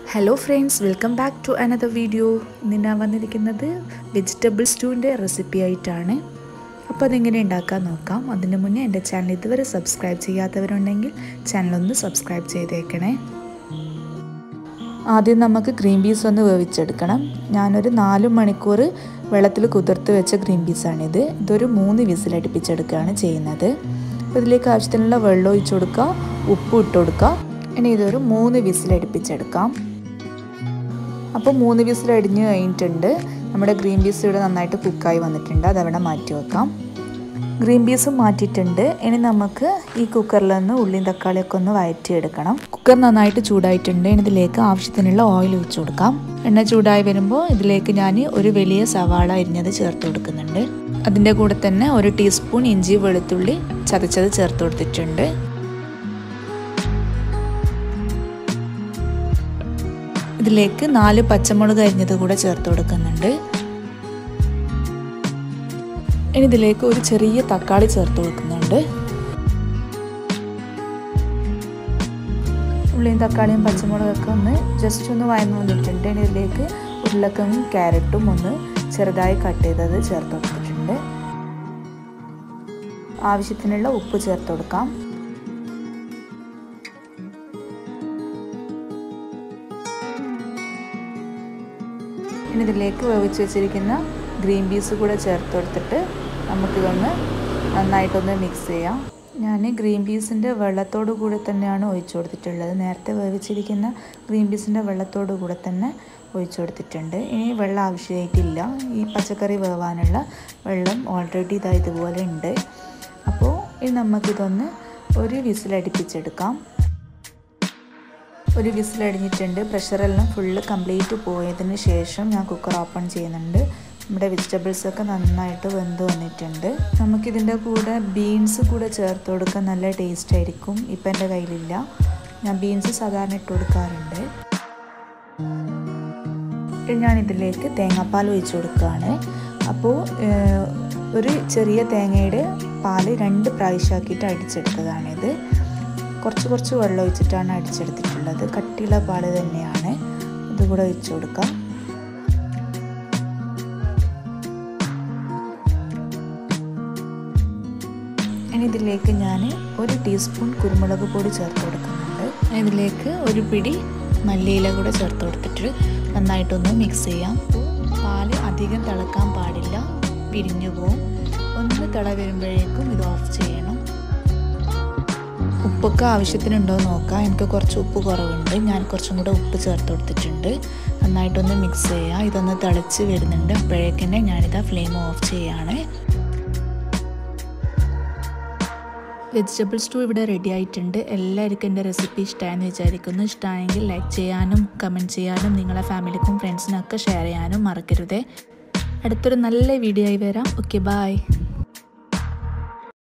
hello friends welcome back to another video ഇന്ന് ഞാൻ വന്നിരിക്കുന്നത് വെജിറ്റബിൾ സ്റ്റൂവിൻ്റെ റെസിപ്പി ആയിട്ടാണ് അപ്പോൾ അതെങ്ങനെ ഉണ്ടാക്കാൻ നോക്കാം അതിന് മുന്നേ എൻ്റെ ചാനൽ ഇതുവരെ സബ്സ്ക്രൈബ് ചെയ്യാത്തവരുണ്ടെങ്കിൽ ചാനലൊന്ന് സബ്സ്ക്രൈബ് ചെയ്തേക്കണേ ആദ്യം നമുക്ക് ഗ്രീൻ പീസ് ഒന്ന് വേവിച്ചെടുക്കണം ഞാനൊരു നാല് മണിക്കൂർ വെള്ളത്തിൽ കുതിർത്ത് വെച്ച ഗ്രീൻ പീസാണിത് ഇതൊരു മൂന്ന് വിസിലടുപ്പിച്ചെടുക്കുകയാണ് ചെയ്യുന്നത് അപ്പോൾ ഇതിലേക്ക് ആവശ്യത്തിനുള്ള വെള്ളം ഒഴിച്ചു കൊടുക്കുക ഉപ്പ് ഇട്ട് കൊടുക്കുക ഇനി ഇതൊരു മൂന്ന് വിസിലടുപ്പിച്ചെടുക്കാം അപ്പോൾ മൂന്ന് വിസിൽ അടിഞ്ഞ് കഴിഞ്ഞിട്ടുണ്ട് നമ്മുടെ ഗ്രീൻ പീസ് ഇവിടെ നന്നായിട്ട് കുക്കായി വന്നിട്ടുണ്ട് അതവിടെ മാറ്റി വെക്കാം ഗ്രീൻ പീസും മാറ്റിയിട്ടുണ്ട് ഇനി നമുക്ക് ഈ കുക്കറിൽ നിന്ന് ഉള്ളിയും തക്കാളിയൊക്കെ ഒന്ന് വഴറ്റിയെടുക്കണം കുക്കർ നന്നായിട്ട് ചൂടായിട്ടുണ്ട് ഇനി ഇതിലേക്ക് ആവശ്യത്തിനുള്ള ഓയിൽ ഒഴിച്ചു കൊടുക്കാം എണ്ണ ചൂടായി വരുമ്പോൾ ഇതിലേക്ക് ഞാൻ ഒരു വലിയ സവാള അരിഞ്ഞത് ചേർത്ത് കൊടുക്കുന്നുണ്ട് അതിൻ്റെ കൂടെ തന്നെ ഒരു ടീസ്പൂൺ ഇഞ്ചി വെളുത്തുള്ളി ചതച്ചത് ചേർത്ത് കൊടുത്തിട്ടുണ്ട് ഇതിലേക്ക് നാല് പച്ചമുളക് അരിഞ്ഞത് കൂടെ ചേർത്ത് കൊടുക്കുന്നുണ്ട് ഇനി ഇതിലേക്ക് ഒരു ചെറിയ തക്കാളി ചേർത്ത് കൊടുക്കുന്നുണ്ട് ഉള്ളിയും തക്കാളിയും പച്ചമുളകൊക്കെ ഒന്ന് ജസ്റ്റ് ഒന്ന് വയന്നു വന്നിട്ടുണ്ട് ഇനി ഇതിലേക്ക് ഉരുളക്കിഴങ്ങും ക്യാരറ്റും ഒന്ന് ചെറുതായി കട്ട് ചെയ്തത് ചേർത്ത് കൊടുത്തിട്ടുണ്ട് ആവശ്യത്തിനുള്ള ഉപ്പ് ചേർത്ത് കൊടുക്കാം ഇനി ഇതിലേക്ക് വേവിച്ച് വെച്ചിരിക്കുന്ന ഗ്രീൻ പീസ് കൂടെ ചേർത്ത് കൊടുത്തിട്ട് നമുക്കിതൊന്ന് നന്നായിട്ടൊന്ന് മിക്സ് ചെയ്യാം ഞാൻ ഗ്രീൻ പീസിൻ്റെ വെള്ളത്തോടു കൂടെ തന്നെയാണ് ഒഴിച്ചു കൊടുത്തിട്ടുള്ളത് നേരത്തെ വേവിച്ചിരിക്കുന്ന ഗ്രീൻ പീസിൻ്റെ വെള്ളത്തോടു കൂടെ തന്നെ ഒഴിച്ചു കൊടുത്തിട്ടുണ്ട് ഇനി വെള്ളം ആവശ്യമായിട്ടില്ല ഈ പച്ചക്കറി വേവാനുള്ള വെള്ളം ഓൾറെഡി ഇതാ ഇതുപോലെ ഉണ്ട് അപ്പോൾ ഇനി നമുക്കിതൊന്ന് ഒരു വിസിലടിപ്പിച്ചെടുക്കാം ഒരു വിസിലടിഞ്ഞിട്ടുണ്ട് പ്രഷറെല്ലാം ഫുള്ള് കംപ്ലീറ്റ് പോയതിന് ശേഷം ഞാൻ കുക്കർ ഓപ്പൺ ചെയ്യുന്നുണ്ട് നമ്മുടെ വെജിറ്റബിൾസൊക്കെ നന്നായിട്ട് വെന്ത് വന്നിട്ടുണ്ട് നമുക്കിതിൻ്റെ കൂടെ ബീൻസ് കൂടെ ചേർത്ത് കൊടുക്കാൻ നല്ല ടേസ്റ്റ് ആയിരിക്കും ഇപ്പം എൻ്റെ കയ്യിലില്ല ഞാൻ ബീൻസ് സാധാരണ ഇട്ട് കൊടുക്കാറുണ്ട് ഞാൻ ഇതിലേക്ക് തേങ്ങാപ്പാൽ ഒഴിച്ചു കൊടുക്കുകയാണ് അപ്പോൾ ഒരു ചെറിയ തേങ്ങയുടെ പാല് രണ്ട് പ്രാവശ്യമാക്കിയിട്ട് അടിച്ചെടുത്തതാണിത് കുറച്ച് കുറച്ച് വെള്ളം ഒഴിച്ചിട്ടാണ് അടിച്ചെടുത്തിട്ടുള്ളത് കട്ടിയുള്ള പാല് തന്നെയാണ് ഇതുകൂടെ ഒഴിച്ചു കൊടുക്കാം ഇനി ഇതിലേക്ക് ഞാൻ ഒരു ടീസ്പൂൺ കുരുമുളക് പൊടി ചേർത്ത് കൊടുക്കുന്നുണ്ട് ഇതിലേക്ക് ഒരു പിടി മല്ലിയില കൂടെ ചേർത്ത് കൊടുത്തിട്ട് നന്നായിട്ടൊന്ന് മിക്സ് ചെയ്യാം പാല് അധികം തിളക്കാൻ പാടില്ല പിരിഞ്ഞു പോവും ഒന്ന് തിള വരുമ്പോഴേക്കും ഇത് ഓഫ് ചെയ്യണം ഉപ്പൊക്കെ ആവശ്യത്തിനുണ്ടോ നോക്കാം എനിക്ക് കുറച്ച് ഉപ്പ് കുറവുണ്ട് ഞാൻ കുറച്ചും കൂടെ ഉപ്പ് ചേർത്ത് കൊടുത്തിട്ടുണ്ട് നന്നായിട്ടൊന്ന് മിക്സ് ചെയ്യുക ഇതൊന്ന് തിളച്ച് വരുന്നുണ്ട് അപ്പോഴേക്കന്നെ ഞാനിതാ ഫ്ലെയിം ഓഫ് ചെയ്യാണ് വെജിറ്റബിൾ സ്റ്റൂ ഇവിടെ റെഡി ആയിട്ടുണ്ട് എല്ലാവർക്കും എൻ്റെ റെസിപ്പി ഇഷ്ടമായെന്ന് വിചാരിക്കുന്നു ഇഷ്ടമായെങ്കിൽ ലൈക്ക് ചെയ്യാനും കമൻറ്റ് ചെയ്യാനും നിങ്ങളെ ഫാമിലിക്കും ഫ്രണ്ട്സിനൊക്കെ ഷെയർ ചെയ്യാനും മറക്കരുതേ അടുത്തൊരു നല്ല വീഡിയോ ആയി വരാം ഓക്കെ ബായ്